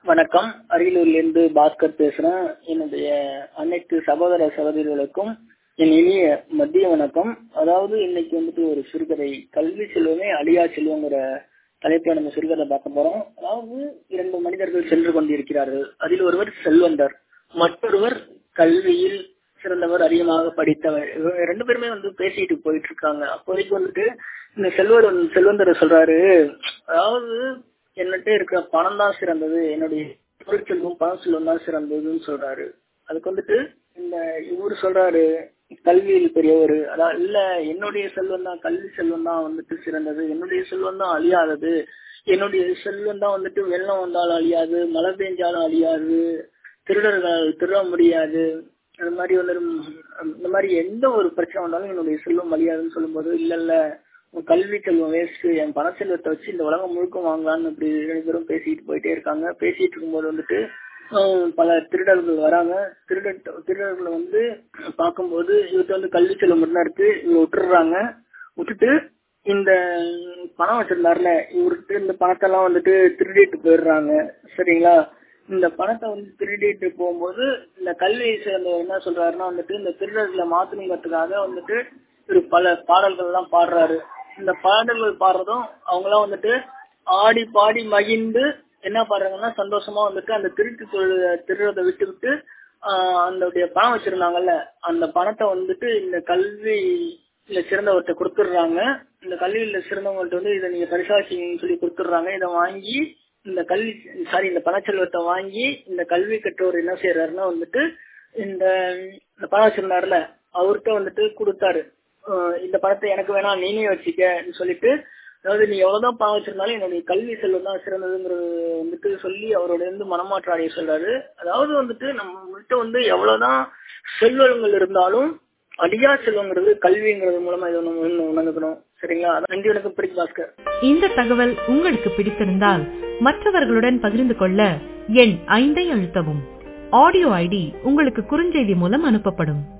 வணக்கம் அரியலூர்லேருந்து பாஸ்கர் பேசுறேன் என்னுடைய அனைத்து சகோதர சகோதரிகளுக்கும் என் இனிய மதிய வணக்கம் அதாவது இன்னைக்கு வந்துட்டு ஒரு சிறுகதை கல்வி செல்வமே அழியா செல்வங்கிற தலைப்பை நம்ம சிறுகதை பார்க்க போறோம் அதாவது இரண்டு மனிதர்கள் சென்று கொண்டிருக்கிறார்கள் அதில் ஒருவர் செல்வந்தர் மற்றொருவர் கல்வியில் சிறந்தவர் அதிகமாக படித்தவர் இவங்க ரெண்டு பேருமே வந்து பேசிட்டு போயிட்டு இருக்காங்க அப்போதைக்கு வந்துட்டு இந்த செல்வர் செல்வந்தர் சொல்றாரு அதாவது என்னட்டு இருக்கிற பணம் தான் சிறந்தது என்னுடைய பொருட்செல்வம் பணம் செல்வம் தான் சிறந்ததுன்னு சொல்றாரு அதுக்கு வந்துட்டு இந்த இவரு சொல்றாரு கல்வியில் பெரியவர் அதான் இல்ல என்னுடைய செல்வம் தான் கல்வி செல்வம் தான் வந்துட்டு சிறந்தது என்னுடைய செல்வம் தான் அழியாதது என்னுடைய செல்வம் தான் வந்துட்டு வெள்ளம் வந்தாலும் அழியாது மழை பெஞ்சாலும் அழியாது திருடர்கள் திருட முடியாது அந்த மாதிரி வந்து இந்த மாதிரி எந்த ஒரு பிரச்சனை வந்தாலும் என்னுடைய செல்வம் அழியாதுன்னு சொல்லும்போது இல்ல இல்ல உன் கல்வி செல்வம் வேஸ்ட் என் பண செல்வத்தை வச்சு இந்த உலகம் முழுக்க வாங்கலாம்னு இப்படி ரெண்டு பேரும் பேசிட்டு போயிட்டே இருக்காங்க பேசிட்டு இருக்கும்போது வந்துட்டு பல திருடர்கள் வராங்க திருட திருடர்களை வந்து பார்க்கும்போது இவர்கிட்ட வந்து கல்வி செல்வம் மட்டும் இருக்கு இவங்க விட்டுடுறாங்க விட்டுட்டு இந்த பணம் வச்சிருந்தாருல இவர்கிட்ட இந்த பணத்தெல்லாம் வந்துட்டு திருடிட்டு போயிடுறாங்க சரிங்களா இந்த பணத்தை வந்து திருடிட்டு போகும்போது இந்த கல்வி சேர்ந்தவர் என்ன சொல்றாருன்னா வந்துட்டு இந்த திருடர்களை மாத்தணுங்கிறதுக்காக வந்துட்டு ஒரு பல பாடல்கள் எல்லாம் பாடுறாரு இந்த பாடல்கள் பாடுறதும் அவங்களாம் வந்துட்டு ஆடி பாடி மகிழ்ந்து என்ன பாடுறாங்கன்னா சந்தோஷமா வந்துட்டு அந்த திருட்டு தொழில் திருடத்தை விட்டு விட்டு அந்த பணம் வச்சிருந்தாங்கல்ல அந்த பணத்தை வந்துட்டு இந்த கல்வி இல்ல சிறந்தவர்கிட்ட கொடுத்துடுறாங்க இந்த கல்வியில சிறந்தவங்கள்ட்ட வந்து இதை நீங்க பரிசாட்சின்னு சொல்லி கொடுத்துடுறாங்க இதை வாங்கி இந்த கல்வி சாரி இந்த பணச்செல்வத்தை வாங்கி இந்த கல்வி கற்றவர் என்ன செய்யறாருன்னா வந்துட்டு இந்த இந்த பணம் வச்சிருந்தாருல அவர்கிட்ட வந்துட்டு கொடுத்தாரு இந்த பணத்தை எனக்கு வேணாம் நீனே வச்சுக்கன்னு சொல்லிட்டு அதாவது நீ எவ்வளவுதான் பணம் வச்சிருந்தாலும் என்னுடைய கல்வி செல்வம் தான் சிறந்ததுங்கிறது வந்துட்டு சொல்லி அவரோட இருந்து மனமாற்ற அடைய சொல்றாரு அதாவது வந்துட்டு நம்மகிட்ட வந்து எவ்வளவுதான் செல்வங்கள் இருந்தாலும் அடியா செல்வங்கிறது கல்விங்கிறது மூலமா இதை நம்ம உணர்ந்துக்கணும் சரிங்களா நன்றி வணக்கம் பிடிக்கு பாஸ்கர் இந்த தகவல் உங்களுக்கு பிடித்திருந்தால் மற்றவர்களுடன் பகிர்ந்து கொள்ள எண் ஐந்தை அழுத்தவும் ஆடியோ ஐடி உங்களுக்கு குறுஞ்செய்தி மூலம் அனுப்பப்படும்